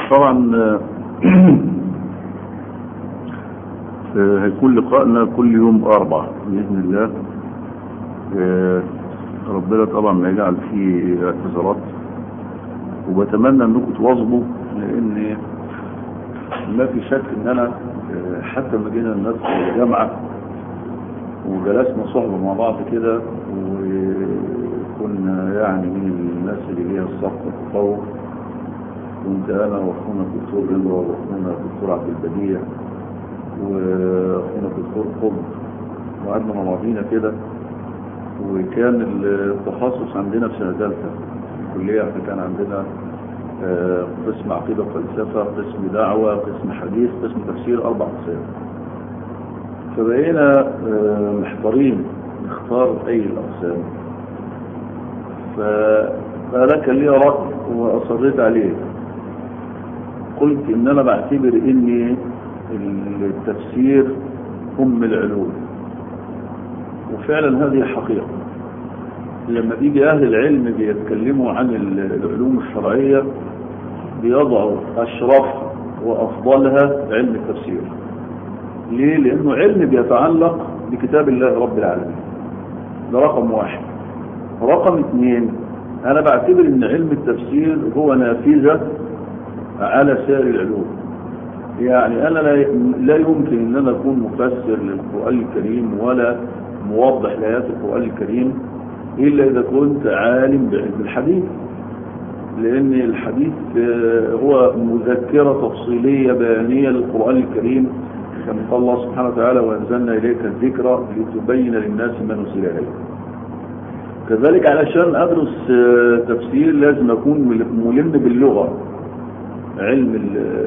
طبعا هيكون لقائنا كل يوم أربعة بإذن الله ربنا طبعا ما يجعل فيه اعتذارات وبتمنى انكم تواظبوا لان ما في شك ان انا حتى لما جينا ندخل الجامعه وجلسنا صحبه مع بعض كده وكنا يعني من الناس اللي هي الصف التطور كنت انا واخونا الدكتور رضا واخونا الدكتور عبد البديع واخونا الدكتور قطب وقعدنا مع بعضينا كده وكان التخصص عندنا في سنه ثالثه الكليه احنا كان عندنا قسم عقيده وفلسفه قسم دعوه قسم حديث قسم تفسير اربع اقسام فبقينا محتارين نختار اي الاقسام فانا كان لي راي واصريت عليه قلت ان انا بعتبر ان التفسير ام العلوم وفعلا هذه حقيقة لما بيجي أهل العلم بيتكلموا عن العلوم الشرعية بيضعوا أشرف وأفضلها علم التفسير ليه؟ لأنه علم بيتعلق بكتاب الله رب العالمين ده رقم واحد رقم اثنين أنا بعتبر أن علم التفسير هو نافذة على سائر العلوم يعني أنا لا يمكن أن أنا أكون مفسر للقرآن الكريم ولا موضح لآيات القرآن الكريم إلا إذا كنت عالم بعلم الحديث لأن الحديث هو مذكرة تفصيلية بيانية للقرآن الكريم كما قال الله سبحانه وتعالى وأنزلنا إليك الذكرى لتبين للناس ما نزل إليه كذلك علشان أدرس تفسير لازم أكون ملم باللغة علم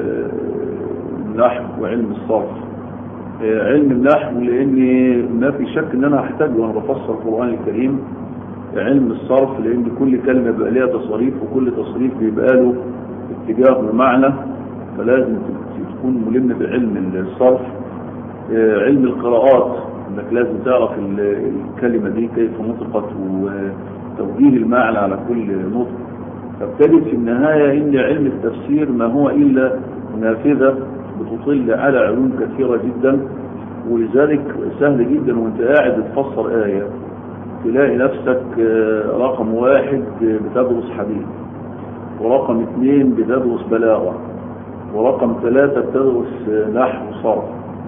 النحو وعلم الصرف علم النحو لان ما في شك ان انا هحتاج وانا بفسر القران الكريم علم الصرف لان كل كلمه بيبقى ليها تصريف وكل تصريف بيبقى له اتجاه ومعنى فلازم تكون ملم بعلم الصرف علم القراءات انك لازم تعرف الكلمه دي كيف نطقت وتوجيه المعنى على كل نطق فبتجد في النهايه ان علم التفسير ما هو الا نافذه بتطل على علوم كثيرة جدا ولذلك سهل جدا وانت قاعد تفسر آية تلاقي نفسك رقم واحد بتدرس حديث ورقم اثنين بتدرس بلاغة ورقم ثلاثة بتدرس نحو صرف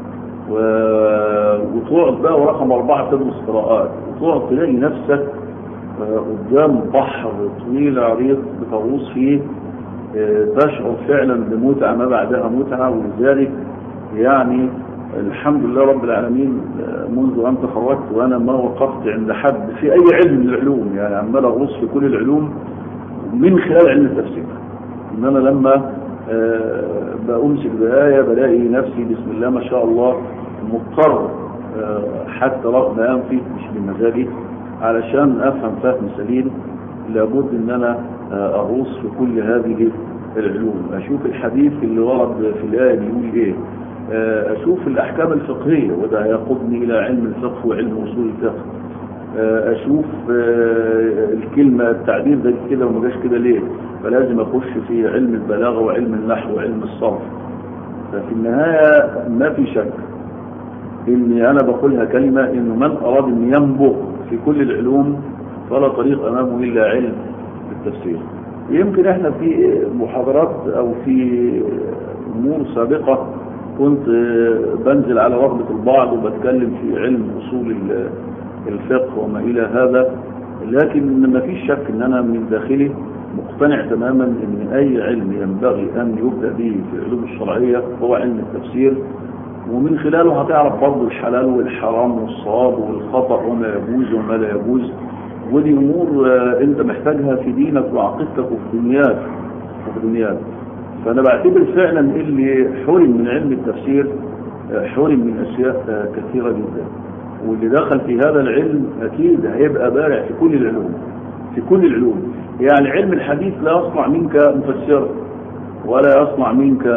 وتقعد بقى ورقم أربعة بتدرس قراءات وتقعد تلاقي نفسك قدام بحر طويل عريض بتغوص فيه تشعر فعلا بمتعة ما بعدها متعة ولذلك يعني الحمد لله رب العالمين منذ أن تخرجت وأنا ما وقفت عند حد في أي علم من العلوم يعني عمال أغوص في كل العلوم من خلال علم التفسير إن أنا لما بأمسك بآية بلاقي نفسي بسم الله ما شاء الله مضطر حتى رغم أنفي مش بمزاجي علشان أفهم فهم سليم لابد ان انا اغوص في كل هذه العلوم اشوف الحديث اللي ورد في الآية بيقول ايه اشوف الاحكام الفقهية وده هيقودني الى علم الفقه وعلم اصول الفقه اشوف الكلمة التعبير ده كده وما جاش كده ليه فلازم اخش في علم البلاغة وعلم النحو وعلم الصرف ففي النهاية ما في شك اني انا بقولها كلمة انه من اراد ان ينبغ في كل العلوم فلا طريق امامه الا علم التفسير يمكن احنا في محاضرات او في امور سابقة كنت بنزل على رغبة البعض وبتكلم في علم اصول الفقه وما الى هذا لكن ما فيش شك ان انا من داخلي مقتنع تماما ان اي علم ينبغي ان يبدأ به في العلوم الشرعية هو علم التفسير ومن خلاله هتعرف برضه الحلال والحرام والصواب والخطأ وما يجوز وما لا يجوز ودي امور انت محتاجها في دينك وعقيدتك وفي دنياك وفي دنياك فانا بعتبر فعلا اللي حرم من علم التفسير حرم من اشياء كثيرة جدا واللي دخل في هذا العلم اكيد هيبقى بارع في كل العلوم في كل العلوم يعني علم الحديث لا يصنع منك مفسرا ولا يصنع منك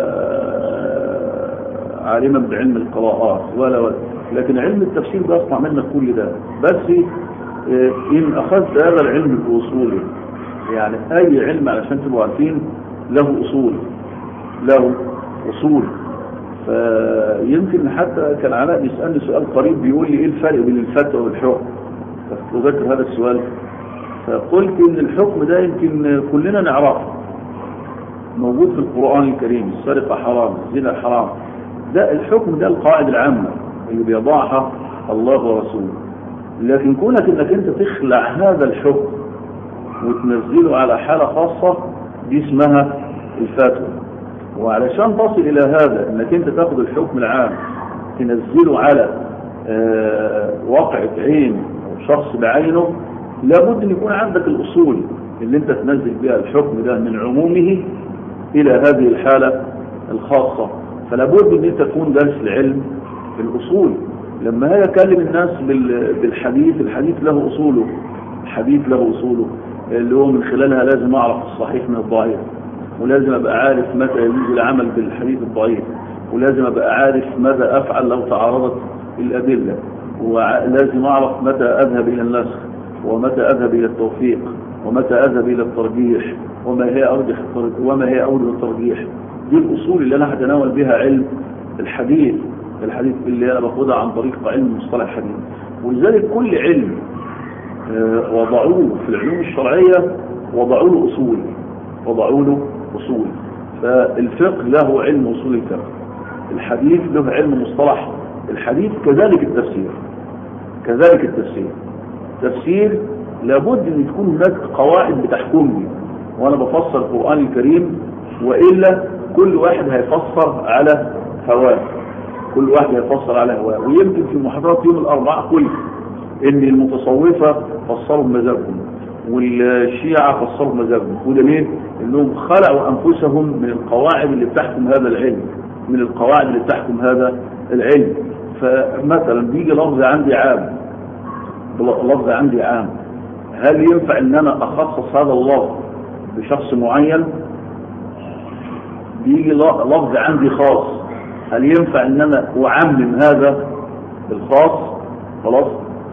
عالما بعلم القراءات ولا ولا لكن علم التفسير بيصنع منك كل ده بس إن أخذت هذا العلم بأصوله يعني أي علم علشان تبقوا عارفين له أصول له أصول فيمكن حتى كان علاء بيسألني سؤال قريب بيقول لي ايه الفرق بين الفتوى والحكم فأذكر هذا السؤال فقلت ان الحكم ده يمكن كلنا نعرفه موجود في القرآن الكريم السرقة حرام الزنا حرام ده الحكم ده القاعدة العامة اللي بيضعها الله ورسوله لكن كونك انك انت تخلع هذا الحكم وتنزله على حالة خاصة دي اسمها الفتوى وعلشان تصل الى هذا انك انت تاخد الحكم العام تنزله على آه واقعة عين او شخص بعينه لابد ان يكون عندك الاصول اللي انت تنزل بها الحكم ده من عمومه الى هذه الحالة الخاصة فلابد ان انت تكون دارس العلم الاصول لما هي يكلم الناس بالحديث الحديث له اصوله الحديث له اصوله اللي هو من خلالها لازم اعرف الصحيح من الضعيف ولازم ابقى عارف متى يجوز العمل بالحديث الضعيف ولازم ابقى عارف ماذا افعل لو تعارضت الادله ولازم اعرف متى اذهب الى النسخ ومتى اذهب الى التوفيق ومتى اذهب الى الترجيح وما هي ارجح وما هي اول الترجيح دي الاصول اللي انا هتناول بها علم الحديث الحديث اللي انا باخدها عن طريق علم مصطلح الحديث ولذلك كل علم وضعوه في العلوم الشرعيه وضعوا له اصول وضعوا له أصول فالفقه له علم أصول الفقه الحديث له علم مصطلح الحديث كذلك التفسير كذلك التفسير تفسير لابد ان تكون هناك قواعد بتحكمني وانا بفسر القرآن الكريم وإلا كل واحد هيفسر على هواه كل واحد هيفسر على هواه ويمكن في محاضرات يوم الأربعاء قلت ان المتصوفة فسروا بمزاجهم والشيعة فسروا مذهبهم وده ليه؟ انهم خلقوا انفسهم من القواعد اللي بتحكم هذا العلم من القواعد اللي بتحكم هذا العلم فمثلا بيجي لفظ عندي عام لفظ عندي عام هل ينفع ان انا اخصص هذا اللفظ بشخص معين بيجي لفظ عندي خاص هل ينفع ان انا اعمم هذا الخاص خلاص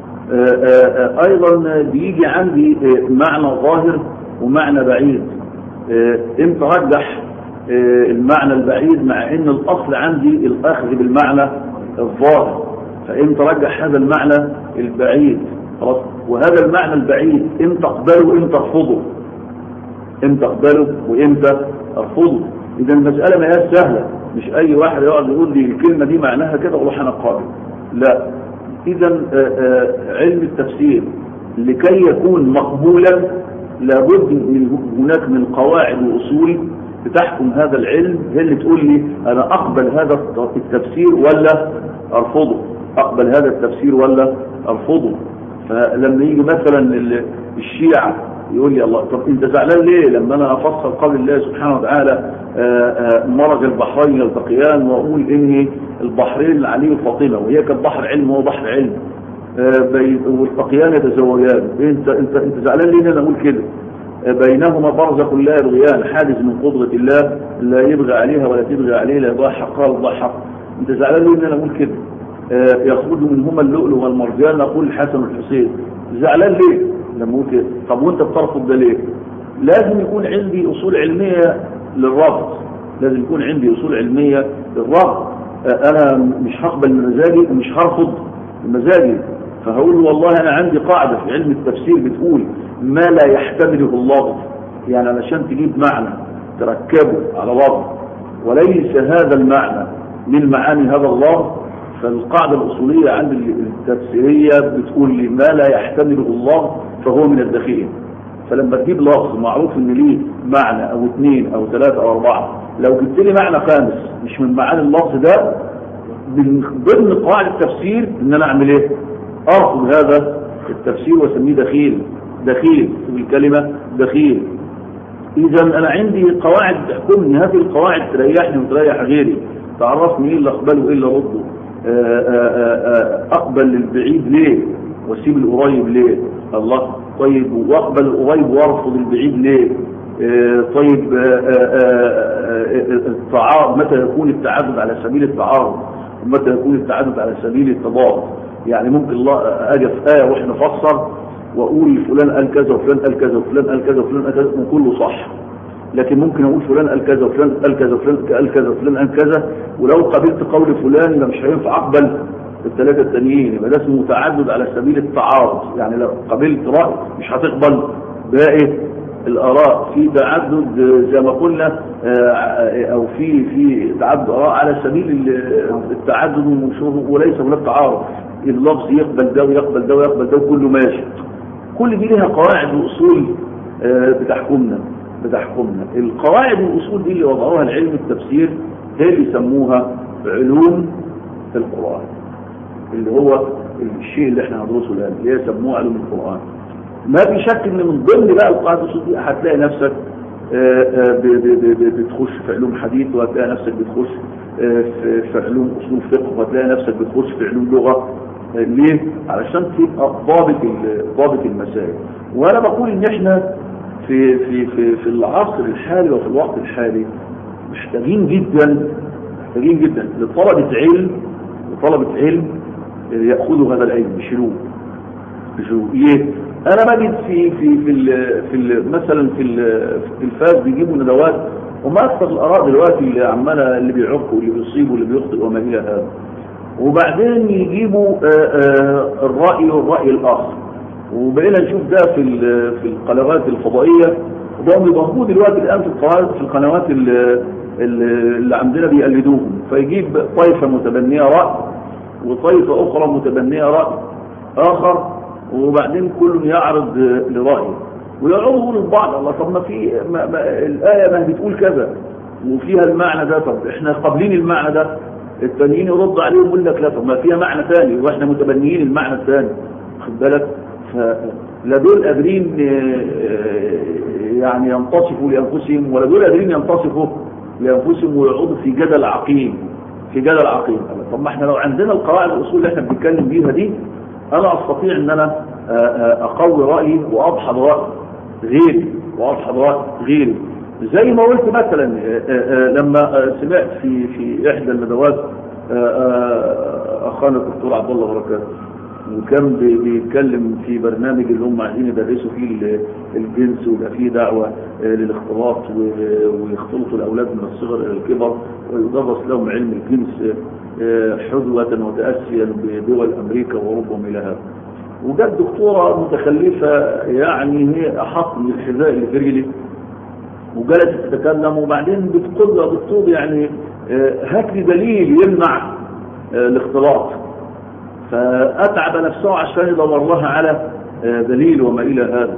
ايضا بيجي عندي معنى ظاهر ومعنى بعيد امتى رجح المعنى البعيد مع ان الاصل عندي الاخذ بالمعنى الظاهر فامتى رجح هذا المعنى البعيد خلاص وهذا المعنى البعيد امتى اقبله وامتى ارفضه امتى اقبله وامتى ارفضه اذا المساله ما هي سهله مش اي واحد يقعد يقول لي الكلمه دي معناها كده اروح انا قابل لا اذا علم التفسير لكي يكون مقبولا لابد من هناك من قواعد واصول بتحكم هذا العلم هي اللي تقول لي انا اقبل هذا التفسير ولا ارفضه اقبل هذا التفسير ولا ارفضه فلما يجي مثلا الشيعة يقول لي الله طب انت زعلان ليه لما انا افسر قول الله سبحانه وتعالى مرج البحرين يلتقيان واقول ان البحرين علي وفاطمه وهي كانت بحر علم وهو بحر علم والتقيان يتزوجان انت انت انت زعلان ليه انا اقول كده بينهما برزخ لا يبغيان حادث من قدرة الله لا يبغى عليها ولا تبغى عليه لا يضاع حقها ولا يضاع حق انت زعلان ليه انا اقول كده يخرج منهما اللؤلؤ والمرجان اقول الحسن والحسين زعلان ليه لما اقول كده طب وانت بترفض ده ليه لازم يكون عندي اصول علميه للرفض لازم يكون عندي اصول علميه للرفض انا مش هقبل من مزاجي ومش هرفض مزاجي فهقول والله انا عندي قاعده في علم التفسير بتقول ما لا يحتمله اللفظ يعني علشان تجيب معنى تركبه على لفظ وليس هذا المعنى من معاني هذا اللفظ فالقاعدة الأصولية عند التفسيرية بتقول لي ما لا يحتمله الله فهو من الدخيل فلما تجيب لفظ معروف ان ليه معنى او اثنين او ثلاثة او اربعة لو جبت لي معنى خامس مش من معاني اللفظ ده من ضمن قواعد التفسير ان انا اعمل ايه ارفض هذا التفسير واسميه دخيل دخيل في الكلمة دخيل اذا انا عندي قواعد تحكمني هذه القواعد تريحني وتريح غيري تعرفني ايه اللي اقبله وايه اللي ارده اقبل البعيد ليه واسيب القريب ليه الله طيب واقبل القريب وارفض البعيد ليه طيب التعارض متى يكون التعدد على سبيل التعارض ومتى يكون التعدد على سبيل التضاد يعني ممكن الله اجي في ايه واحنا نفسر واقول فلان قال كذا وفلان قال كذا وفلان قال كذا وفلان قال كذا وكله صح لكن ممكن اقول فلان قال كذا وفلان قال كذا وفلان قال كذا وفلان قال كذا ولو قبلت قول فلان يبقى مش هينفع اقبل الثلاثه التانيين يبقى ده اسمه تعدد على سبيل التعارض يعني لو قبلت راي مش هتقبل باقي الاراء في تعدد زي ما قلنا او في في تعدد اراء على سبيل التعدد وليس هناك تعارض اللفظ يقبل ده ويقبل ده ويقبل ده وكله ماشي كل دي لها قواعد واصول بتحكمنا بتحكمنا القواعد والاصول دي اللي وضعوها العلم التفسير هي اللي يسموها علوم القران اللي هو الشيء اللي احنا هندرسه الان اللي هي يسموه علوم القران ما في شك ان من ضمن بقى القواعد والاصول دي هتلاقي نفسك بتخش في علوم حديث وهتلاقي نفسك بتخش في علوم اصول فقه وهتلاقي نفسك بتخش في علوم لغه ليه؟ علشان تبقى ضابط ضابط المسائل وانا بقول ان احنا في في في في العصر الحالي وفي الوقت الحالي محتاجين جدا محتاجين جدا لطلبة علم لطلبة علم يأخذوا هذا العلم يشيلوه يشيلوه ايه انا بجد في في في ال في ال مثلا في في الفاز بيجيبوا ندوات وما اكثر الاراء دلوقتي اللي عماله اللي بيعق واللي بيصيب واللي بيخطئ وما الى هذا وبعدين يجيبوا الرأي والرأي الآخر وبقينا نشوف ده في في القنوات الفضائية وبقوا بيضربوه دلوقتي الآن في القنوات في القنوات اللي عندنا بيقلدوهم فيجيب طائفة متبنية رأي وطائفة أخرى متبنية رأي آخر وبعدين كل يعرض لرأيه ويقعدوا يقولوا لبعض الله طب ما في ما ما الآية ما بتقول كذا وفيها المعنى ده طب احنا قابلين المعنى ده التانيين يرد عليهم يقول لك لا طب ما فيها معنى ثاني واحنا متبنيين المعنى الثاني خد بالك لا دول قادرين يعني ينتصفوا لانفسهم ولا دول قادرين ينتصفوا لانفسهم ويقعدوا في جدل عقيم في جدل عقيم طب ما احنا لو عندنا القواعد الاصول اللي احنا بنتكلم بيها دي انا استطيع ان انا اقوي رايي واضحض راي غيري واضحض راي غيري زي ما قلت مثلا لما سمعت في في احدى الندوات اخانا الدكتور عبد الله بركات وكان بيتكلم في برنامج اللي هم عايزين يدرسوا فيه الجنس ويبقى فيه دعوه للاختلاط ويختلطوا الاولاد من الصغر الى الكبر ويدرس لهم علم الجنس حذوه وتاسيا بدول امريكا واوروبا الى هذا وجت دكتوره متخلفه يعني هي احط من الحذاء اللي في رجلي وجلست تتكلم وبعدين بتقول يا دكتور يعني هات لي دليل يمنع الاختلاط فأتعب نفسه عشان يدور لها على دليل وما إلى هذا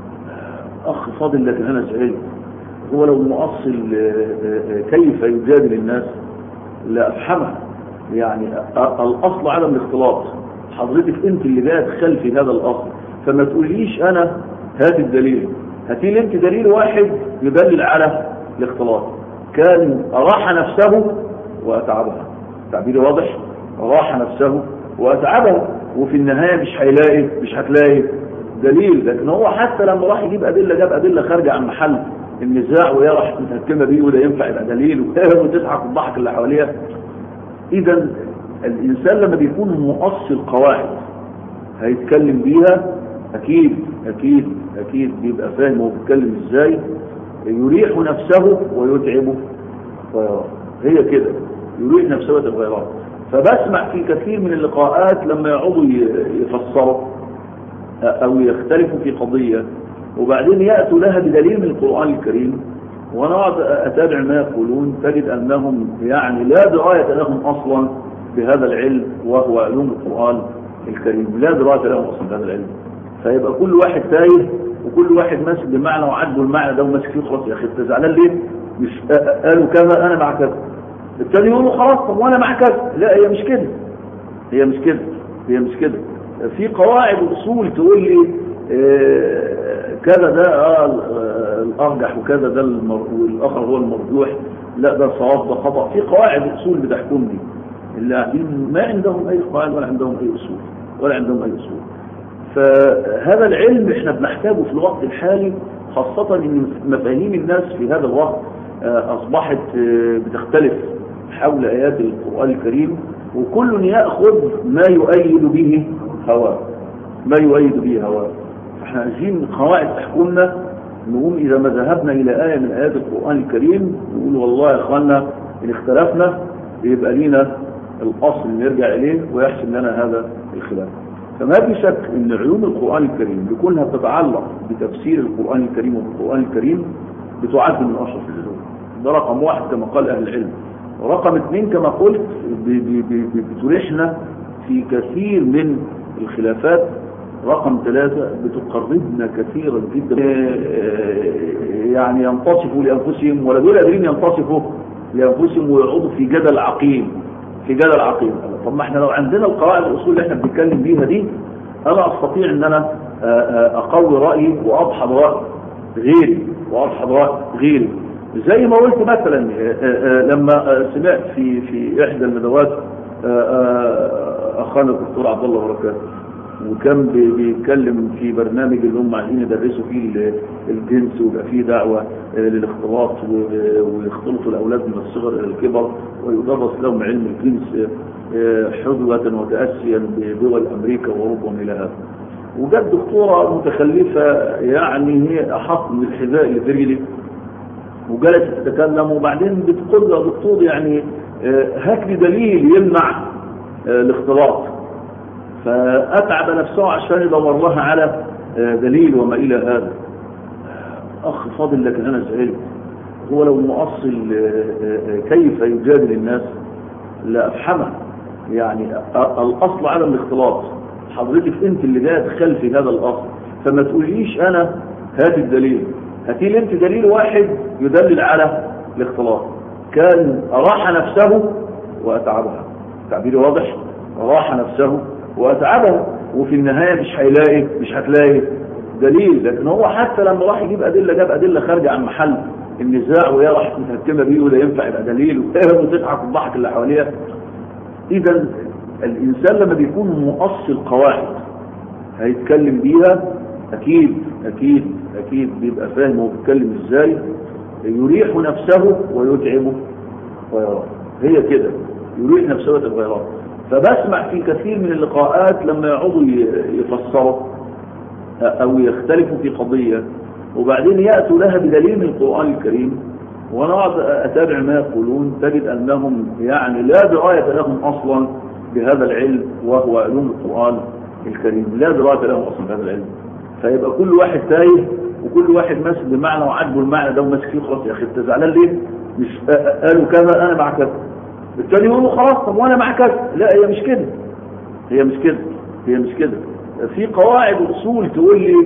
أخ فاضل لكن أنا زعلت هو لو مؤصل كيف يجادل الناس لا أفهمها يعني الأصل عدم الاختلاط حضرتك أنت اللي جاية خلفي هذا الأصل فما تقوليش أنا هات الدليل هاتي لي انت دليل واحد يدلل على الاختلاط كان راح نفسه واتعبها تعبيري واضح راح نفسه واتعبها وفي النهايه مش هيلاقي مش هتلاقي دليل لكن هو حتى لما راح يجيب ادله جاب ادله خارجه عن محل النزاع وهي راح متهكمه بيه وده ينفع يبقى دليل وتضحك وتضحك اللي حواليها اذا الانسان لما بيكون مؤصل قواعد هيتكلم بيها اكيد اكيد اكيد بيبقى فاهم هو بيتكلم ازاي يريح نفسه ويتعبه غيره هي كده يريح نفسه ويتعب غيره فبسمع في كثير من اللقاءات لما يقعدوا يفسروا او يختلفوا في قضية وبعدين يأتوا لها بدليل من القرآن الكريم وانا اقعد اتابع ما يقولون تجد انهم يعني لا دراية لهم اصلا بهذا العلم وهو علوم القرآن الكريم لا دراية لهم اصلا بهذا العلم فيبقى كل واحد تايه وكل واحد ماسك بمعنى وعجبه المعنى ده وماسك فيه خلاص يا اخي انت زعلان ليه؟ مش قالوا كذا انا مع كذا التاني يقول له خلاص طب وانا مع كذا لا هي مش كده هي مش كده هي مش كده في قواعد واصول تقول لي آه كذا ده آه الارجح وكذا ده المر... والاخر هو المرجوح لا ده صواب ده خطا في قواعد واصول بتحكمني اللي قاعدين ما عندهم اي قواعد ولا عندهم اي اصول ولا عندهم اي اصول فهذا العلم احنا بنحتاجه في الوقت الحالي خاصة ان مفاهيم الناس في هذا الوقت اصبحت بتختلف حول ايات القرآن الكريم وكل يأخذ ما يؤيد به هواه ما يؤيد به هواه فاحنا عايزين قواعد تحكمنا نقوم إذا ما ذهبنا إلى آية من آيات القرآن الكريم نقول والله يا إخواننا إن اختلفنا يبقى لينا الأصل اللي نرجع إليه ويحسن لنا هذا الخلاف فما في شك أن علوم القرآن الكريم بكونها تتعلق بتفسير القرآن الكريم وبالقرآن الكريم بتعد من أشرف العلوم ده رقم واحد كما قال أهل العلم ورقم اثنين كما قلت بتريحنا في كثير من الخلافات رقم ثلاثة بتقربنا كثيرا جدا يعني ينتصفوا لأنفسهم ولا دول قادرين ينتصفوا لأنفسهم ويقعدوا في جدل عقيم في جدل عقيم طب ما احنا لو عندنا القواعد الأصول اللي احنا بنتكلم بيها دي أنا أستطيع أن أنا أقوي رأيي وأضحض رأي غيري وأضحض رأي غيري زي ما قلت مثلا لما سمعت في في إحدى الندوات أخانا الدكتور عبد الله بركات وكان بيتكلم في برنامج اللي هم عايزين يدرسوا فيه الجنس ويبقى فيه دعوة للاختلاط ويختلطوا الأولاد من الصغر إلى الكبر ويدرس لهم علم الجنس حظوة وتأسيا بدول أمريكا وأوروبا إلى هذا وجت دكتورة متخلفة يعني هي أحط من الحذاء اللي في رجلي وجلست تتكلم وبعدين بتقول له دكتور يعني هات لي دليل يمنع الاختلاط فأتعب نفسه عشان يدور لها على دليل وما إلى هذا أخ فاضل لكن أنا زعلت هو لو مؤصل كيف يجادل الناس لا أفهمه يعني الأصل عدم الاختلاط حضرتك أنت اللي جاية تخلفي هذا الأصل فما تقوليش أنا هات الدليل هاتي لي أنت دليل واحد يدلل على الاختلاط كان راح نفسه وأتعبها تعبيري واضح راح نفسه وأتعبها وفي النهاية مش هيلاقي مش هتلاقي دليل لكن هو حتى لما راح يجيب أدلة جاب أدلة خارجة عن محل النزاع وهي راح متهكمة بيه ولا ينفع يبقى دليل وتضحك الضحك اللي حواليها إذا الإنسان لما بيكون مؤصل قواعد هيتكلم بيها أكيد أكيد أكيد بيبقى فاهم هو بيتكلم إزاي يريح نفسه ويتعبه ويراه هي كده يريح نفسه ويتعبه فبسمع في كثير من اللقاءات لما يقعدوا يفسروا أو يختلفوا في قضية وبعدين يأتوا لها بدليل من القرآن الكريم وأنا أقعد أتابع ما يقولون تجد أنهم يعني لا دراية لهم أصلا بهذا العلم وهو علوم القرآن الكريم لا دراية لهم أصلا بهذا العلم فيبقى كل واحد تايه وكل واحد ماسك بمعنى وعجبه المعنى ده وماسك فيه خلاص يا أخي أنت زعلان ليه؟ مش قالوا كذا أنا مع كذا التاني يقول له خلاص طب وأنا مع كذا لا هي مش كده هي مش كده هي مش كده في قواعد اصول تقول لي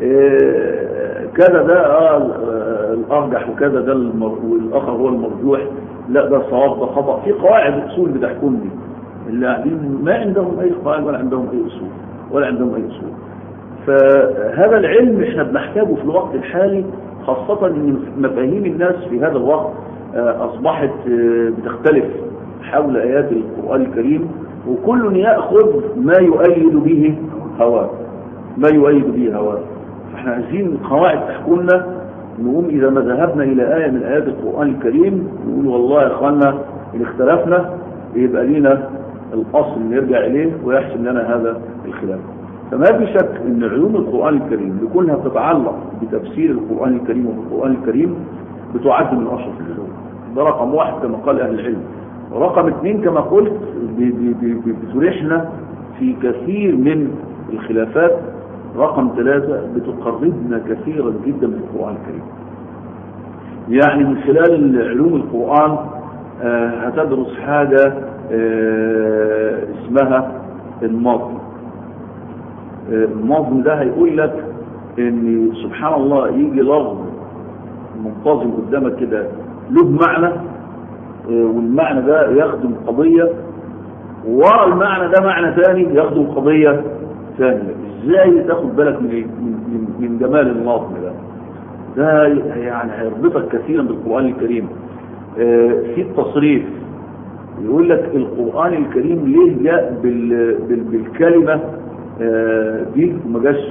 آه كذا ده آه الارجح وكذا ده والاخر هو المرجوح لا ده صواب ده خطا في قواعد اصول بتحكمني اللي قاعدين ما عندهم اي قواعد ولا عندهم اي اصول ولا عندهم اي اصول فهذا العلم احنا بنحتاجه في الوقت الحالي خاصة ان مفاهيم الناس في هذا الوقت آه اصبحت بتختلف حول ايات القرآن الكريم وكل يأخذ ما يؤيد به هواه ما يؤيد به هواه فاحنا عايزين قواعد تحكمنا نقوم إذا ما ذهبنا إلى آية من آيات القرآن الكريم نقول والله يا إخواننا إن اختلفنا يبقى لينا الأصل اللي نرجع إليه ويحسن لنا هذا الخلاف فما في شك أن علوم القرآن الكريم بكونها تتعلق بتفسير القرآن الكريم وبالقرآن الكريم بتعد من أشرف العلوم ده رقم واحد كما قال أهل العلم ورقم اثنين كما قلت بتريحنا في كثير من الخلافات رقم ثلاثة بتقربنا كثيرا جدا من القرآن الكريم يعني من خلال علوم القرآن آه هتدرس حاجة آه اسمها النظم آه النظم ده هيقول لك ان سبحان الله يجي لفظ منتظم قدامك كده له معنى والمعنى ده يخدم قضية ورا المعنى ده معنى ثاني يخدم قضية ثانية ازاي تاخد بالك من من, من جمال النظم ده ده يعني هيربطك كثيرا بالقرآن الكريم في التصريف يقول لك القرآن الكريم ليه جاء بال بال بالكلمة دي وما جاش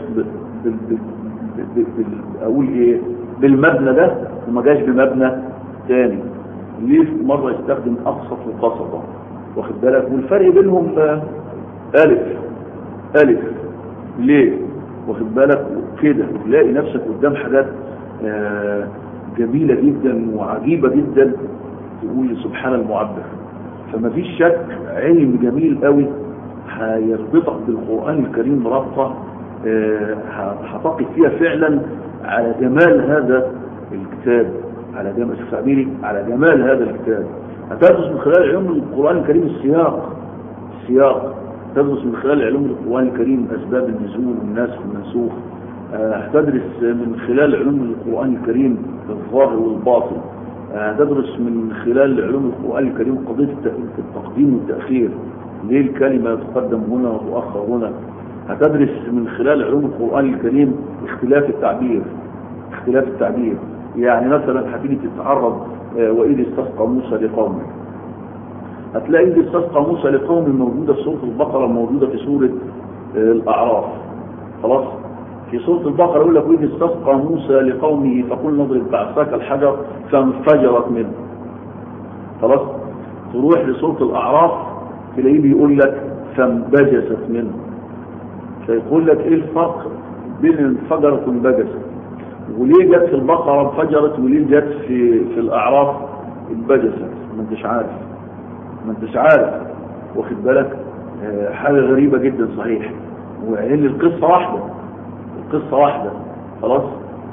اقول ايه بالمبنى ده وما جاش بمبنى ثاني ليه مرة يستخدم أقصط وقصطة واخد بالك والفرق بينهم ألف ألف ليه واخد بالك كده تلاقي نفسك قدام حاجات آه، جميلة جدا وعجيبة جدا تقول سبحان المعبر فما فيش شك علم جميل قوي هيربطك بالقرآن الكريم ربطة آه، هتقف فيها فعلا على جمال هذا الكتاب على جمال تعبيري على جمال هذا الكتاب هتدرس من خلال علوم القرآن الكريم السياق السياق تدرس من خلال علوم القرآن الكريم أسباب النزول والناسخ والمنسوخ آه، هتدرس من خلال علوم القرآن الكريم الظاهر والباطن آه، هتدرس من خلال علوم القرآن الكريم قضية التقديم والتأخير ليه الكلمة تقدم هنا وتؤخر هنا هتدرس من خلال علوم القرآن الكريم اختلاف التعبير اختلاف التعبير يعني مثلا هتيجي تتعرض آه، وإذ استسقى موسى لقومه هتلاقي إذ استسقى موسى لقومه موجودة في سورة البقرة موجودة في سورة آه، الأعراف خلاص في سورة البقرة يقول لك وإذ استسقى موسى لقومه فقل نضرب بعصاك الحجر فانفجرت منه خلاص تروح لسورة الأعراف تلاقيه بيقول لك فانبجست منه فيقول لك ايه الفرق بين انفجرت وانبجست وليه جت في البقرة انفجرت وليه جت في في الأعراف انبجست ما انتش عارف ما انتش عارف واخد بالك آه، حاجة غريبة جدا صحيح وعين القصة واحدة القصة واحدة خلاص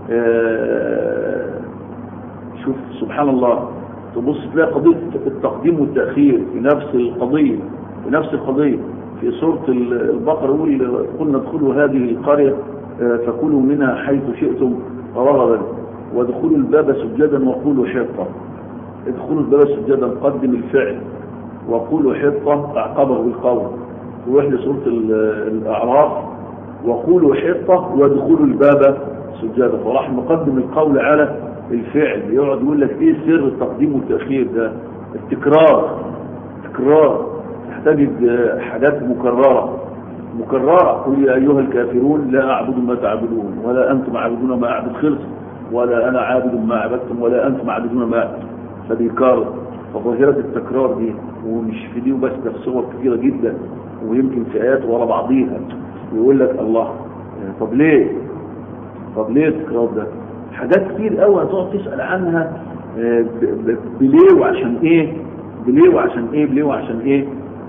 آه، شوف سبحان الله تبص تلاقي قضية التقديم والتأخير في نفس القضية في نفس القضية في سورة البقرة يقول قلنا ادخلوا هذه القرية آه، فكلوا منها حيث شئتم رغبا وادخلوا الباب سجدا وقولوا حطة ادخلوا الباب سجدا قدم الفعل وقولوا حطة اعقبه بالقول تروح لسورة الأعراف وقولوا حطة وادخلوا الباب سجدا فراح مقدم القول على الفعل يقعد يقول لك ايه سر التقديم والتأخير ده التكرار تكرار تجد حاجات مكررة مكررة قل يا أيها الكافرون لا أعبد ما تعبدون ولا أنتم عابدون ما أعبد خلص ولا أنا عابد ما عبدتم ولا أنتم عابدون ما أعبد فبيكرر فظاهرة التكرار دي ومش في دي وبس ده في صور كثيرة جدا ويمكن في آيات ورا بعضيها ويقول لك الله طب ليه طب ليه التكرار ده حاجات كتير قوي هتقعد تسأل عنها بليه وعشان ايه بليه وعشان ايه بليه وعشان ايه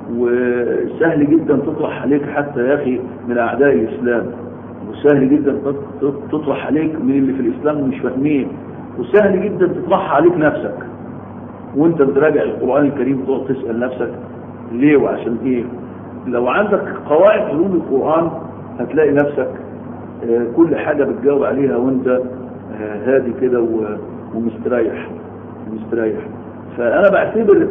وسهل جدا تطرح عليك حتى يا أخي من أعداء الإسلام وسهل جدا تطرح عليك من اللي في الإسلام مش فاهمين وسهل جدا تطرحها عليك نفسك وانت بتراجع القرآن الكريم تقعد تسأل نفسك ليه وعشان ايه لو عندك قواعد علوم القرآن هتلاقي نفسك آه، كل حاجة بتجاوب عليها وانت آه، هادي كده ومستريح مستريح فأنا بعتبر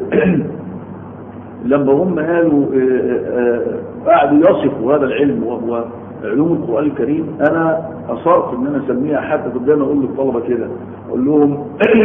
لما هم قالوا آه، آه، قعدوا يصفوا هذا العلم وهو علوم القرآن الكريم أنا أصرت إن أنا أسميها حتى قدام أقول للطلبة كده أقول لهم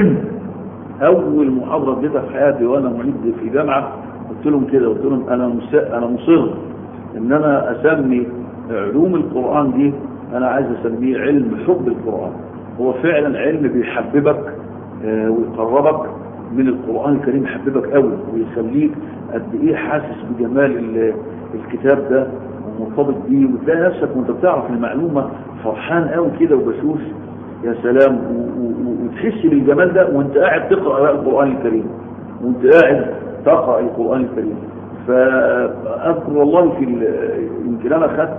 أول محاضرة اديتها في حياتي وأنا معيد في جامعة قلت لهم كده قلت لهم أنا أنا مصر إن أنا أسمي علوم القرآن دي أنا عايز أسميه علم حب القرآن هو فعلا علم بيحببك آه، ويقربك من القرآن الكريم يحببك قوي ويخليك قد ايه حاسس بجمال الكتاب ده ومرتبط بيه وتلاقي نفسك وانت بتعرف المعلومة فرحان قوي كده وبشوش يا سلام وتحس بالجمال ده وانت قاعد تقرأ القرآن الكريم وانت قاعد تقرأ القرآن الكريم فأذكر والله في يمكن أنا خدت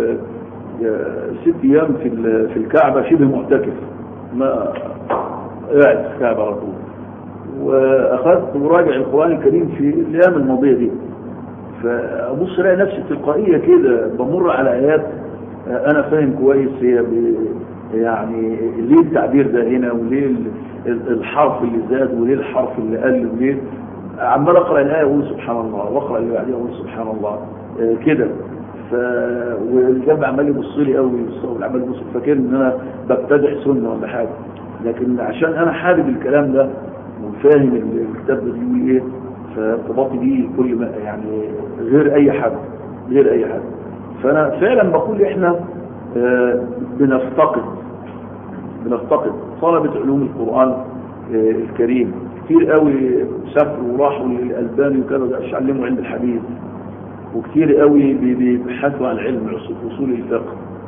ست أيام في في الكعبة شبه معتكف ما قاعد في الكعبة على طول واخذت مراجع القرآن الكريم في الايام الماضية دي فابص الاقي نفسي تلقائية كده بمر على ايات انا فاهم كويس هي يعني ليه التعبير ده هنا وليه الحرف اللي زاد وليه الحرف اللي قل وليه عمال اقرا الايه اقول سبحان الله واقرا اللي بعديها اقول سبحان الله كده ف والجنب عمال يبص لي قوي عمال يبص فاكر ان انا ببتدع سنه ولا حاجه لكن عشان انا حابب الكلام ده وفاهم الكتاب ده بيقول ايه فارتباطي بيه كل ما يعني غير اي حد غير اي حد فانا فعلا بقول احنا آه، بنفتقد بنفتقد طلبة علوم القرآن آه، الكريم كتير قوي سافروا وراحوا للألباني وكانوا يتعلموا علم الحديث وكتير قوي بيبحثوا عن علم اصول الفقه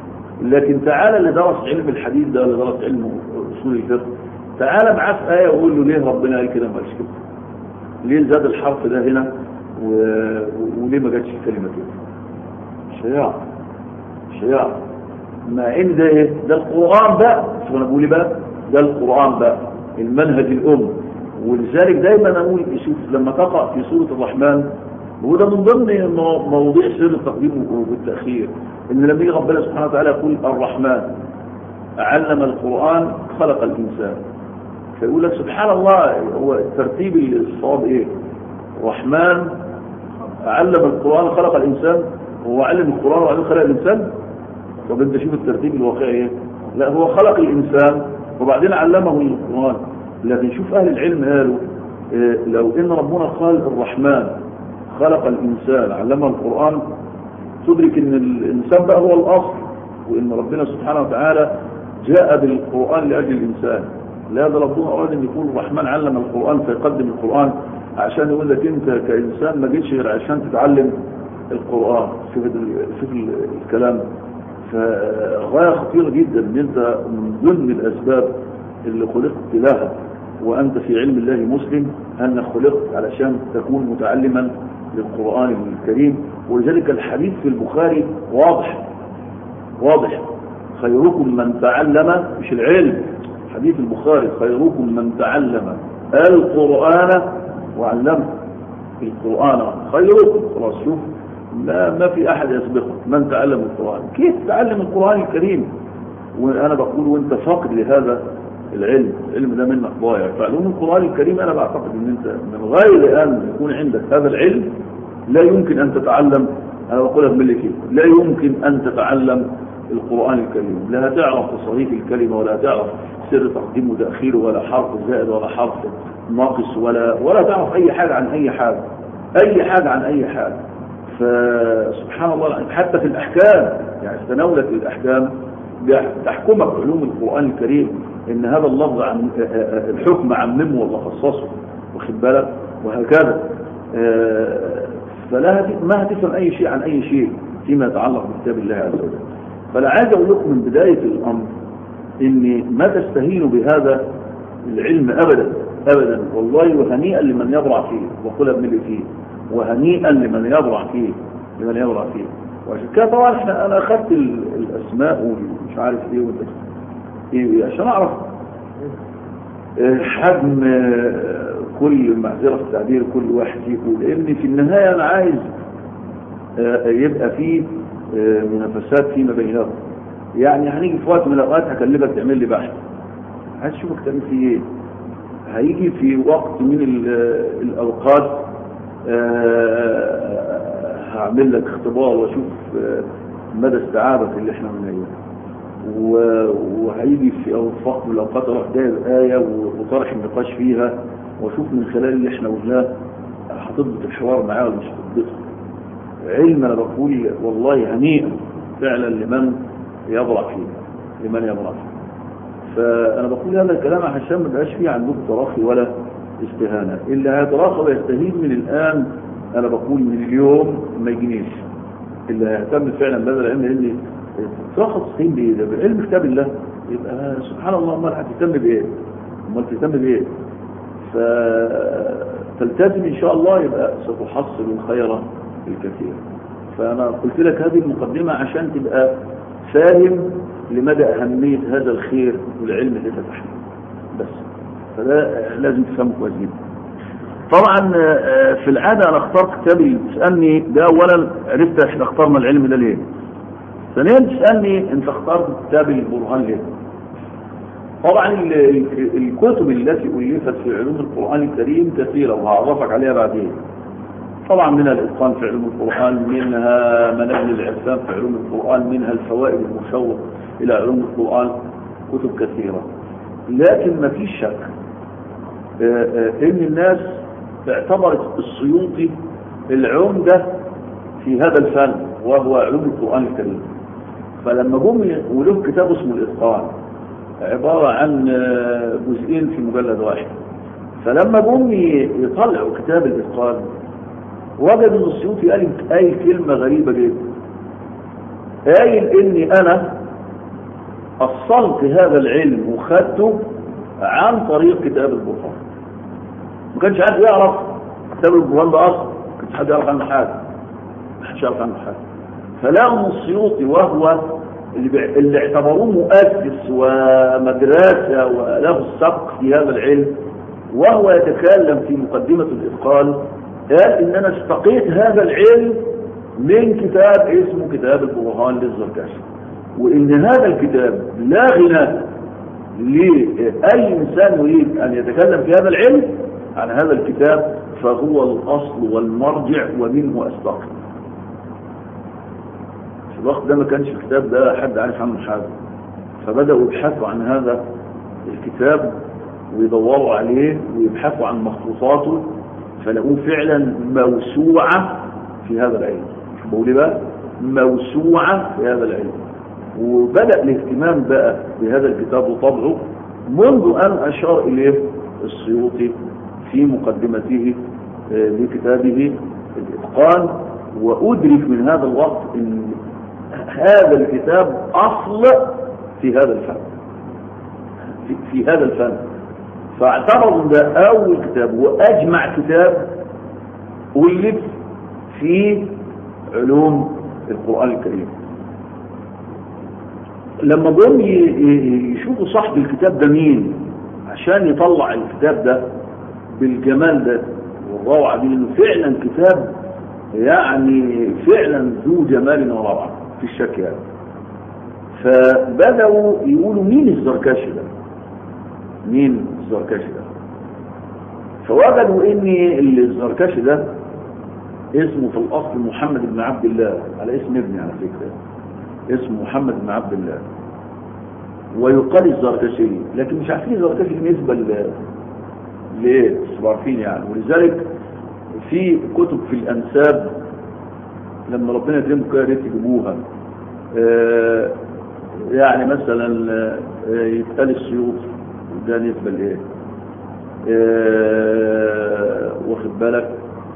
لكن تعالى اللي درس علم الحديث ده اللي درس علم اصول الفقه تعالى معاه في ايه وقول له ليه ربنا قال كده ما قالش كده ليه زاد الحرف ده هنا و... وليه ما جاتش الكلمه كده مش هيعرف مش هيعرف مع ان ده ايه ده القران بقى شوف انا بقول إيه بقى ده القران بقى المنهج الام ولذلك دايما اقول شوف لما تقرا في سوره الرحمن وده من ضمن مو- مواضيع سر التقديم والتاخير ان لما يجي ربنا سبحانه وتعالى يقول الرحمن علم القران خلق الانسان فيقول لك سبحان الله هو ترتيب الصواب ايه الرحمن علم القران خلق الانسان هو علم القران وعلم خلق الانسان طب انت شوف الترتيب الواقعي ايه لا هو خلق الانسان وبعدين علمه القران لكن شوف اهل العلم قالوا إيه لو ان ربنا قال الرحمن خلق الانسان علمه القران تدرك ان الانسان بقى هو الاصل وان ربنا سبحانه وتعالى جاء بالقران لاجل الانسان لا ده ربنا اراد ان يكون الرحمن علم القران فيقدم القران عشان يقول لك انت كانسان ما جيتش غير عشان تتعلم القران شوف ال- شوف ال- الكلام فغايه خطيره جدا ان انت من ضمن الاسباب اللي خلقت لها وانت في علم الله مسلم انك خلقت علشان تكون متعلما للقران الكريم ولذلك الحديث في البخاري واضح واضح خيركم من تعلم مش العلم حديث البخاري خيركم من تعلم القرآن وعلمه القرآن خيركم خلاص شوف ما, ما في أحد يسبقه من تعلم القرآن كيف تعلم القرآن الكريم وأنا بقول وأنت فاقد لهذا العلم العلم ده منك ضايع فعلوم القرآن الكريم أنا بعتقد أن أنت من غير أن يكون عندك هذا العلم لا يمكن أن تتعلم أنا بقولها بملكي لا يمكن أن تتعلم القرآن الكريم لا تعرف تصريف الكلمة ولا تعرف سر تقديم وتأخير ولا حرف زائد ولا حرف ناقص ولا ولا تعرف أي حاجة عن أي حاجة أي حاجة عن أي حاجة فسبحان الله حتى في الأحكام يعني تناولت الأحكام تحكمك علوم القرآن الكريم إن هذا اللفظ عن الحكم عممه ولا خصصه واخد بالك وهكذا فلا ما هتفهم أي شيء عن أي شيء فيما يتعلق بكتاب الله عز وجل فلا عايز أقول لكم من بداية الأمر إن ما تستهينوا بهذا العلم أبدا أبدا والله وهنيئا لمن يبرع فيه وقل ابن فيه وهنيئا لمن يبرع فيه لمن يبرع فيه وعشان كده طبعا احنا انا اخذت الاسماء ومش عارف ايه وانت ايه عشان اعرف حجم كل معذره في التعبير كل واحد فيكم لان في النهايه انا عايز يبقى فيه منافسات فيما بينهم يعني هنيجي في وقت من الاوقات هكلمك تعمل لي بحث عايز اشوفك تعمل فيه ايه هيجي في وقت من الاوقات هعمل لك اختبار واشوف مدى استيعابك اللي احنا بنعمله وهيجي في وقت من الاوقات اروح داير ايه وطرح النقاش فيها واشوف من خلال اللي احنا قلناه هتضبط الحوار معاه ولا مش هتضبطه علم انا بقول والله هنيئا فعلا لمن يبرع فيه لمن يبرع فيه فانا بقول هذا الكلام عشان ما يبقاش فيه عندكم تراخي ولا استهانه اللي هيتراخى ويستهين من الان انا بقول من اليوم ما يجينيش اللي هيهتم فعلا بهذا العلم لان تراخى تستهين بايه ده بالعلم كتاب الله يبقى سبحان الله امال هتهتم بايه؟ امال تهتم بايه؟ ف تلتزم ان شاء الله يبقى ستحصل الخير الكثير فانا قلت لك هذه المقدمه عشان تبقى فاهم لمدى اهميه هذا الخير والعلم اللي فتحناه بس فده لازم تفهمه كويس جدا طبعا في العادة انا اخترت كتابي تسألني ده اولا عرفت احنا اخترنا العلم ده ليه ثانيا تسألني انت اخترت كتاب البرهان ليه طبعا الكتب التي ألفت في علوم القرآن الكريم كثيرة وهعرفك عليها بعدين طبعا منها الإتقان في علوم القرآن منها منابل العرفان في علوم القرآن منها الفوائد المشوق إلى علوم القرآن كتب كثيرة لكن ما فيش شك ان الناس اعتبرت السيوطي العمدة في هذا الفن وهو علوم القرآن الكريم فلما جم وله كتاب اسمه الإتقان عبارة عن جزئين في مجلد واحد فلما جم يطلعوا كتاب الإتقان وجدوا ان السيوطي قال قايل كلمة غريبة جدا قايل اني انا أصلت هذا العلم وخدته عن طريق كتاب البرهان ما كانش حد يعرف كتاب البرهان ده أصلا ما كانش حد يعرف عنه حاجة ما حدش يعرف عنه حاجة فلقوا السيوطي وهو اللي, بع... اللي اعتبروه مؤسس ومدرسة وله السبق في هذا العلم وهو يتكلم في مقدمة الإثقال قال إن أنا استقيت هذا العلم من كتاب اسمه كتاب البرهان للزركشي وإن هذا الكتاب لا غنى لأي إنسان يريد أن يتكلم في هذا العلم عن هذا الكتاب فهو الأصل والمرجع ومنه أستقي في الوقت ده ما كانش الكتاب ده حد عارف عنه حاجة فبدأوا يبحثوا عن هذا الكتاب ويدوروا عليه ويبحثوا عن مخطوطاته فلقوه فعلا موسوعة في هذا العلم بقول ايه بقى موسوعة في هذا العلم وبدأ الاهتمام بقى بهذا الكتاب وطبعه منذ أن أشار إليه السيوطي في مقدمته لكتابه الإتقان وأدرك من هذا الوقت أن هذا الكتاب أصل في هذا الفن في, في هذا الفن فاعتبروا ده أول كتاب وأجمع كتاب ألف في علوم القرآن الكريم لما جم يشوفوا صاحب الكتاب ده مين عشان يطلع الكتاب ده بالجمال ده والروعة دي لأنه فعلا كتاب يعني فعلا ذو جمال وروعة في الشك يعني فبدأوا يقولوا مين الزركشي ده مين الزركشي ده فوجدوا ان الزركشي ده اسمه في الاصل محمد بن عبد الله على اسم ابني على فكرة اسمه محمد بن عبد الله ويقال الزركشي لكن مش عارفين الزركشي بالنسبة ل ليه مش عارفين يعني ولذلك في كتب في الانساب لما ربنا يكرمكم كده ريت تجيبوها آه يعني مثلا آه يتقال السيوط ده نسبة لايه آه واخد بالك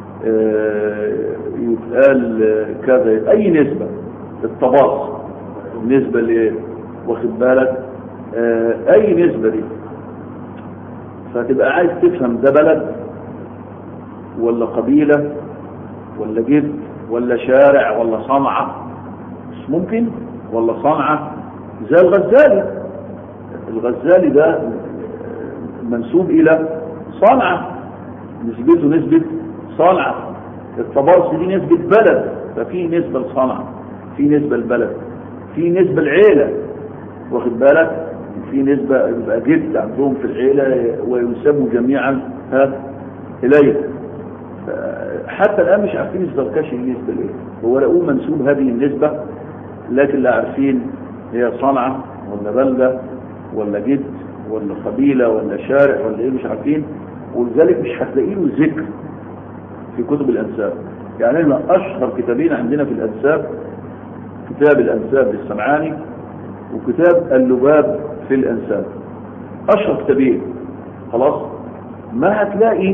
يتقال كذا اي نسبة الطباس نسبة لايه واخد بالك اي نسبة دي فتبقى عايز تفهم ده بلد ولا قبيلة ولا جد ولا شارع ولا صنعة مش ممكن ولا صنعة زي الغزالي الغزالي ده منسوب الى صنعة نسبته نسبة صنعة الطبارس دي نسبة بلد ففي نسبة لصنعة في نسبة لبلد في نسبة العيلة واخد بالك في نسبة يبقى جد عندهم في العيلة وينسبوا جميعا ها إليه حتى الآن مش عارفين الزركشي النسبة لإيه هو لقوه منسوب هذه النسبة لكن لا عارفين هي صنعة ولا بلدة ولا جد ولا قبيلة ولا شارع ولا إيه مش عارفين ولذلك مش هتلاقي له ذكر في كتب الأنساب يعني احنا أشهر كتابين عندنا في الأنساب كتاب الأنساب للسمعاني وكتاب اللباب في الأنساب أشهر كتابين خلاص ما هتلاقي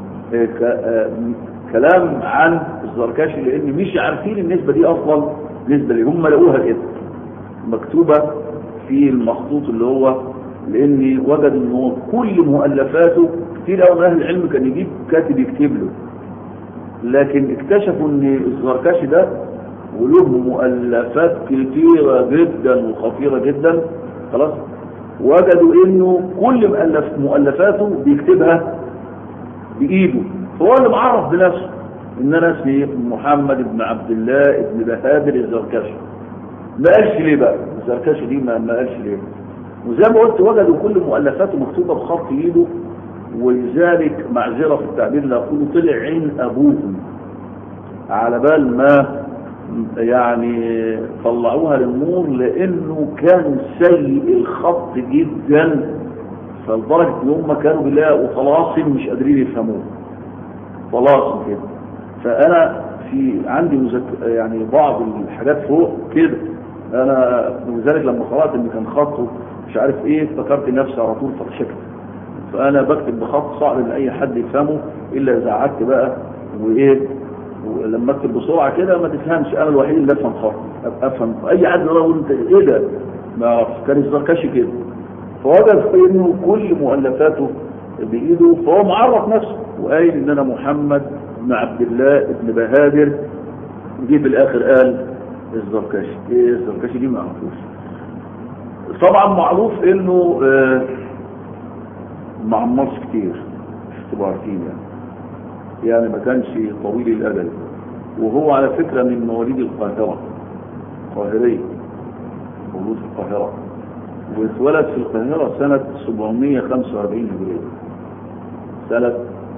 كلام عن الزركاشي لأن مش عارفين النسبة دي أصلا نسبة ليه هم لقوها كده مكتوبة في المخطوط اللي هو لأن وجد أنه كل مؤلفاته كتير قوي من أهل العلم كان يجيب كاتب يكتب له لكن اكتشفوا ان الزركشي ده وله مؤلفات كتيرة جدا وخطيرة جدا خلاص وجدوا انه كل مؤلف مؤلفاته بيكتبها بايده فهو اللي معرف بنفسه ان انا اسمي محمد بن عبد الله بن بهادر الزركشي ما قالش ليه بقى الزركشي دي ما قالش ليه وزي ما قلت وجدوا كل مؤلفاته مكتوبة بخط ايده ولذلك معذرة في التعبير لا أقول طلع عين أبوهم على بال ما يعني طلعوها للنور لأنه كان سيء الخط جدا فلدرجة ان هم كانوا بيلاقوا طلاسم مش قادرين يفهموه طلاسم كده فأنا في عندي مذك... يعني بعض الحاجات فوق كده أنا ولذلك لما قرأت إن كان خطه مش عارف إيه افتكرت نفسي على طول فشكت فانا بكتب بخط صعب ان اي حد يفهمه الا اذا قعدت بقى وايه ولما اكتب بسرعه كده ما تفهمش انا الوحيد اللي افهم خط افهم اي حد يقول انت ايه ده ما يعرفش كان الزركشي كده فوجد انه كل مؤلفاته بايده فهو معرف نفسه وقايل ان انا محمد بن عبد الله بن بهادر جه في الاخر قال الزركشي ايه الزركشي دي ما اعرفوش طبعا معروف انه آه ما عمرش كتير مش تبقوا عارفين يعني يعني ما كانش طويل الاجل وهو على فكره من مواليد القاهره قاهري مولود في القاهره واتولد في القاهره سنه 745 هجريه سنه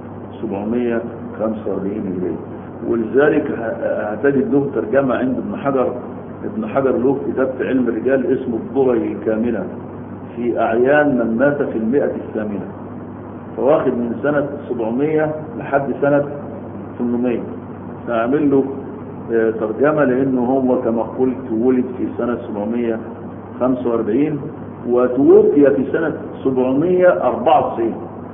745 هجريه ولذلك هتجد له ترجمه عند ابن حجر ابن حجر له كتاب في علم الرجال اسمه الضري كامله في أعيان من مات في المئة الثامنة فواخد من سنة 700 لحد سنة 800 سأعمل له ترجمة لأنه هو كما قلت ولد في سنة 745 وتوفي في سنة 794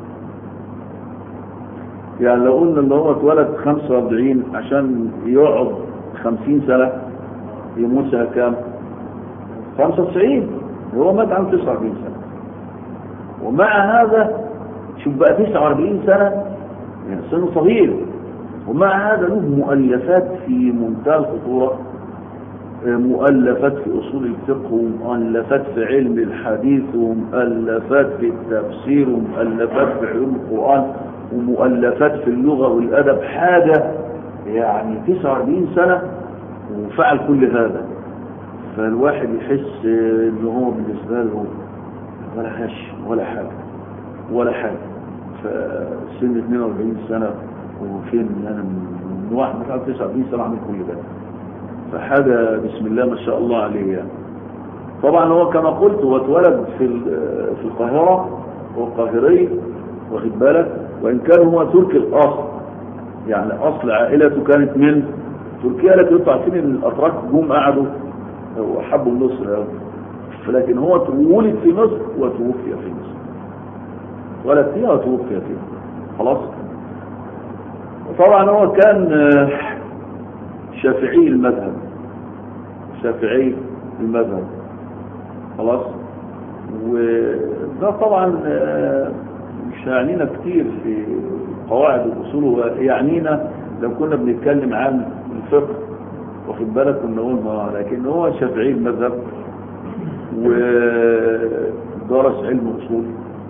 يعني لو قلنا ان هو اتولد 45 عشان يقعد 50 سنة يموت سنة كام 95 هو مات عنده 49 سنة ومع هذا شوف بقى 49 سنة يعني سنه صغير ومع هذا له مؤلفات في منتهى الخطورة مؤلفات في أصول الفقه ومؤلفات في علم الحديث ومؤلفات في التفسير ومؤلفات في علوم القرآن ومؤلفات في اللغة والأدب حاجة يعني 49 سنة وفعل كل هذا فالواحد يحس ان هو بالنسبة له ولا هش ولا حاجة ولا حاجة فسن 42 سنة وفين انا من واحد مثلا 49 سنة عمل كل ده فحاجة بسم الله ما شاء الله عليه يعني طبعا هو كما قلت هو اتولد في في القاهرة هو قاهري واخد بالك وان كان هو تركي الاصل يعني اصل عائلته كانت من تركيا لكن انتوا عارفين ان الاتراك جم قعدوا وحبوا مصر قوي لكن هو ولد في مصر وتوفي في مصر ولد فيها وتوفي فيها خلاص طبعا هو كان شافعي المذهب شافعي المذهب خلاص وده طبعا مش هيعنينا كتير في قواعد الاصول يعنينا لو كنا بنتكلم عن الفقه واخد بالك كنا قلنا لكن هو شافعي المذهب ودرس علم اصول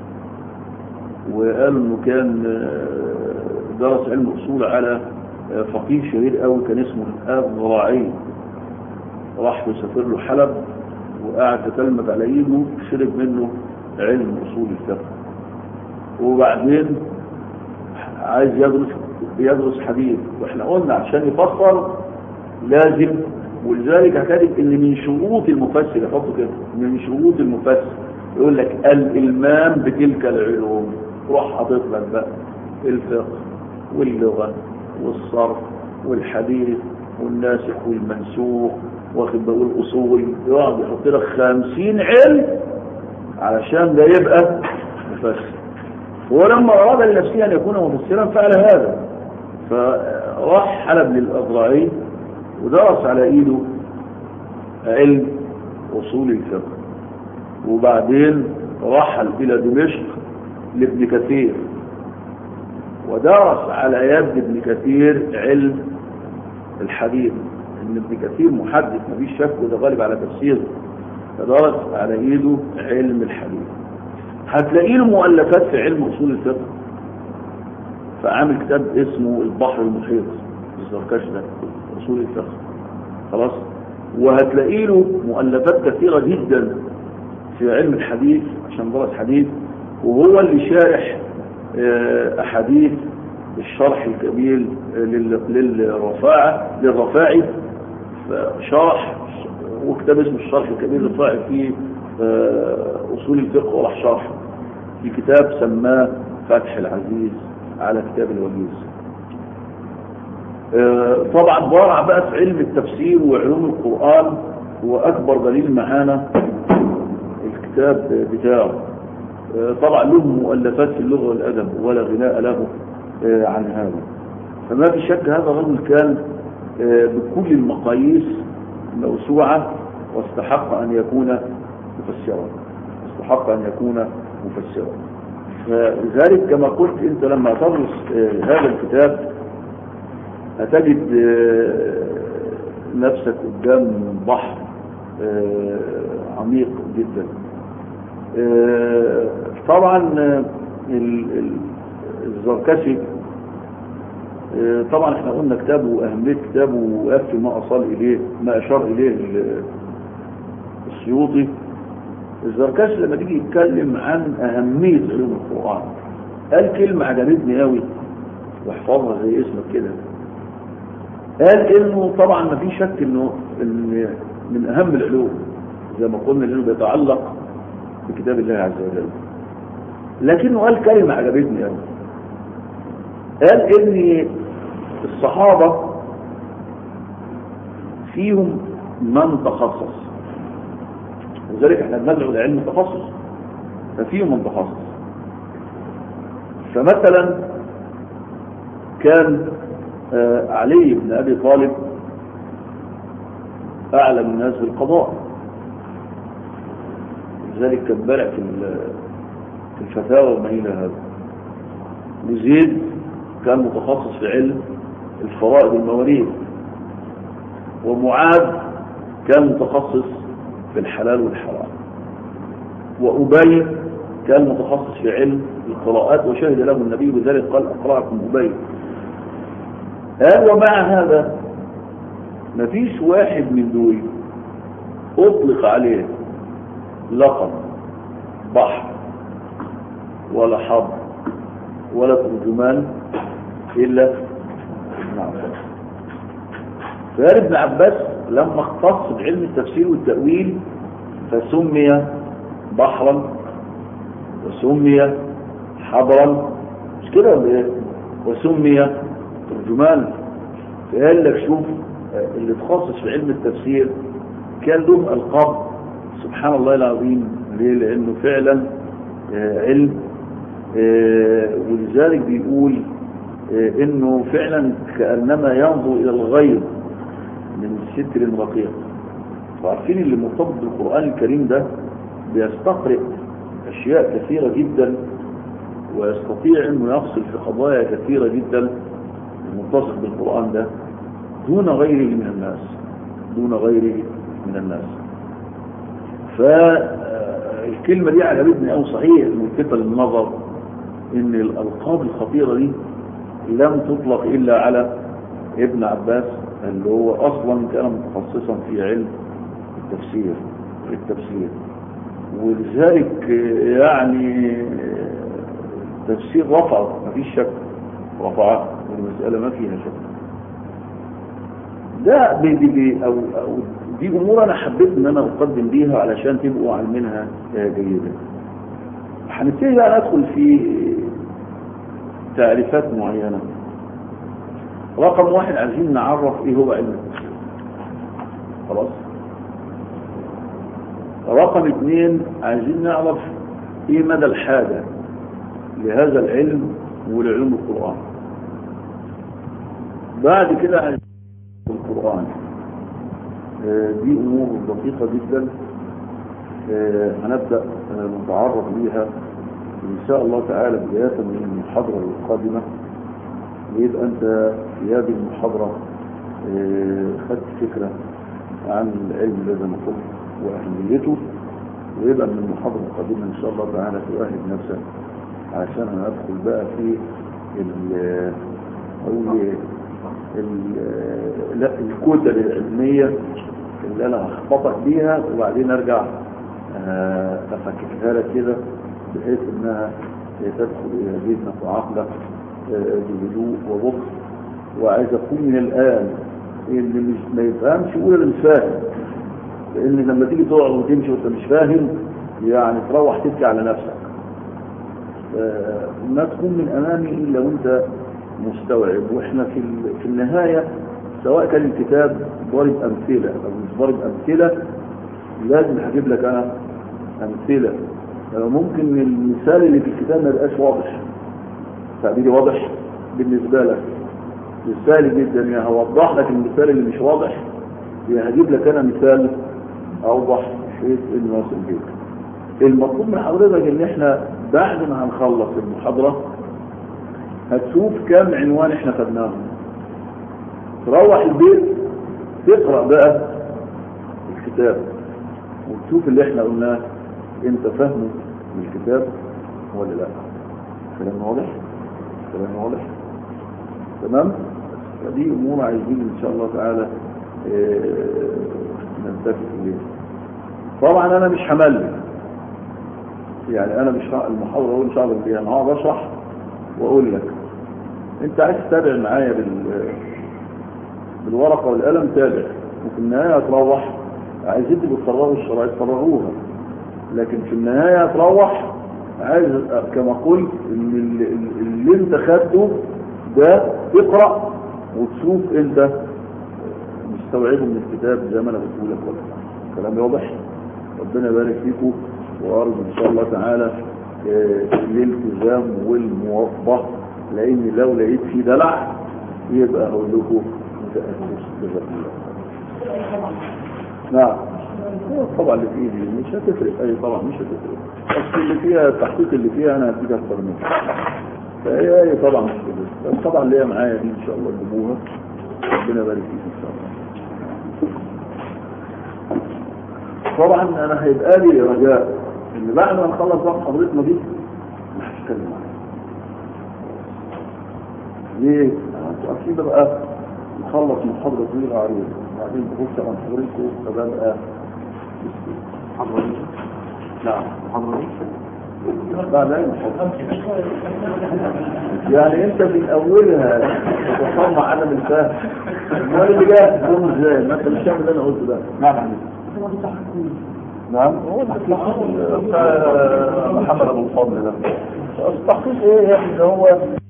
وقال انه كان درس علم اصول على فقيه شهير قوي كان اسمه الأذراعي راح يسافر له حلب وقعد تتلمذ على ايده شرب منه علم اصول الفقه وبعدين عايز يدرس يدرس حديث واحنا قلنا عشان يفسر لازم ولذلك هتجد ان من شروط المفسر يحطوا كده من شروط المفسر يقول لك الالمام بتلك العلوم روح حاطط لك بقى الفقه واللغه والصرف والحديث والناسخ والمنسوخ واخد بقى والاصول يقعد يحط لك 50 علم علشان ده يبقى مفسر هو لما اراد لنفسه ان يكون مفسرا فعل هذا فراح حلب للاضرعي ودرس على ايده علم اصول الفقه وبعدين رحل الى دمشق لابن كثير ودرس على يد ابن كثير علم الحديث ان ابن كثير محدث مفيش شك وده غالب على تفسيره فدرس على ايده علم الحديث هتلاقي له مؤلفات في علم اصول الفقه فعامل كتاب اسمه البحر المحيط الزركش ده اصول الفقه خلاص وهتلاقي له مؤلفات كثيره جدا في علم الحديث عشان درس حديث وهو اللي شارح احاديث الشرح الكبير للرفاعة للرفاعي شرح وكتاب اسمه الشرح الكبير للرفاعي في اصول الفقه وراح شرح في كتاب سماه فتح العزيز على كتاب الوجيز طبعا بارع بقى في علم التفسير وعلوم القرآن هو اكبر دليل معانا الكتاب بتاعه طبعا له مؤلفات في اللغة والأدب ولا غناء له عن هذا فما في شك هذا الرجل كان بكل المقاييس موسوعة واستحق أن يكون مفسرا استحق أن يكون مفسرا فلذلك كما قلت أنت لما تدرس هذا الكتاب هتجد نفسك قدام بحر عميق جدا طبعا الزركشي طبعا احنا قلنا كتابه واهميه كتابه ويكفي ما اصل اليه ما اشار اليه السيوطي الزركشي لما تيجي يتكلم عن اهميه علوم القران قال كلمه عجبتني قوي واحفظها زي اسمك كده قال انه طبعا ما في شك انه إن من اهم العلوم زي ما قلنا لانه بيتعلق بكتاب الله عز وجل لكنه قال كلمه عجبتني قوي قال ان الصحابة فيهم من تخصص وذلك احنا بندعو لعلم التخصص ففيهم من تخصص فمثلا كان علي بن ابي طالب اعلم الناس بالقضاء لذلك كان بارع في الفتاوى وما الى هذا وزيد كان متخصص في علم الفرائض والمواريث ومعاذ كان متخصص في الحلال والحرام وأبي كان متخصص في علم القراءات وشهد له النبي بذلك قال أقرأكم أبي قال ومع هذا ما فيش واحد من دول أطلق عليه لقب بحر ولا حبر ولا ترجمان إلا ابن عباس فقال ابن عباس لما اختص بعلم التفسير والتأويل فسمي بحرا وسمي حبرا مش كده ولا ايه وسمي ترجمان فقال لك شوف اللي تخصص في علم التفسير كان له القاب سبحان الله العظيم ليه لانه فعلا علم ولذلك بيقول انه فعلا كانما ينظر الى الغيب من ستر رقيق وعارفين اللي مرتبط بالقران الكريم ده بيستقرئ اشياء كثيره جدا ويستطيع انه يفصل في قضايا كثيره جدا المتصل بالقران ده دون غيره من الناس دون غيره من الناس فالكلمه دي عجبتني قوي صحيح ملفتة للنظر ان الالقاب الخطيره دي لم تطلق الا على ابن عباس اللي هو اصلا كان متخصصا في علم التفسير في التفسير ولذلك يعني تفسير رفعه ما فيش شك رفعه المسألة ما فيها شك ده بي بي أو, أو دي أمور أنا حبيت إن أنا أقدم بيها علشان تبقوا عالمينها جيدا هنبتدي بقى ندخل في تعريفات معينة رقم واحد عايزين نعرف ايه هو علم التفسير خلاص رقم اثنين عايزين نعرف ايه مدى الحاجة لهذا العلم ولعلوم القرآن بعد كده عايزين القرآن دي امور دقيقة جدا هنبدأ نتعرف بيها إن شاء الله تعالى بداية من المحاضرة القادمة يبقى أنت في هذه المحاضرة خدت فكرة عن العلم زي ما قلت وأهميته ويبقى من المحاضرة القادمة إن شاء الله تعالى تؤهل نفسك عشان أنا أدخل بقى في ال لا الكتب العلمية اللي أنا هخبطك بيها وبعدين أرجع أفككها لك كده بحيث انها تدخل الى ذهنك وعقلك بهدوء وبطء وعايز اكون من الان اللي مش ما يفهمش يقول انا مش فاهم لان لما تيجي تقعد وتمشي وانت مش فاهم يعني تروح تبكي على نفسك ما تكون من امامي الا وانت مستوعب واحنا في في النهايه سواء كان الكتاب ضارب امثله او مش ضارب امثله لازم هجيب لك انا امثله ممكن المثال اللي في الكتاب ما يبقاش واضح تعبيري واضح بالنسبة لك سهل جدا يا هوضح لك المثال اللي مش واضح يا هجيب لك انا مثال اوضح ايه اللي واصل بيك المطلوب من حضرتك ان احنا بعد ما هنخلص المحاضرة هتشوف كام عنوان احنا خدناهم تروح البيت تقرأ بقى الكتاب وتشوف اللي احنا قلناه انت فاهمه من الكتاب ولا لا كلام واضح كلام واضح تمام فدي امور عايزين ان شاء الله تعالى اه نتفق اليها طبعا انا مش هملك يعني انا مش المحاضره اقول ان شاء الله فيها انا هقعد اشرح واقول لك انت عايز تتابع معايا بال بالورقه والقلم تابع وفي النهايه هتروح عايزين بتفرغوا الشرائط فرغوها لكن في النهايه هتروح عايز كما قلت اللي, اللي انت خدته ده تقرا وتشوف انت مستوعبه من الكتاب زي ما انا بقول لك ولا كلام واضح ربنا يبارك فيكم وارجو ان شاء الله تعالى الالتزام والموظفه لان لو لقيت في دلع يبقى اقول لكم متاسف جزاكم الله نعم طبعا اللي في ايدي مش هتفرق اي طبعا مش هتفرق بس اللي فيها التحقيق اللي فيها انا هديك اكتر منها فهي هي طبعا مش كده بس طبعا اللي هي معايا دي ان شاء الله تجيبوها ربنا يبارك فيك ان شاء الله طبعا انا هيبقى لي رجاء ان بعد ما نخلص وقت حضرتنا دي ما هتكلم معايا ليه؟ اكيد بقى نخلص محاضرة طويلة عريضة وبعدين بخش عن حضرتكم فببقى حضرتك نعم حضرتك بعدين يعني انت من اولها تتصنع عدم الفهم امال اللي جاي تقوم ازاي ما انت مش فاهم اللي انا قلته ده نعم نعم هو التحقيق بتاع محمد ابو الفضل ده التحقيق ايه يعني هو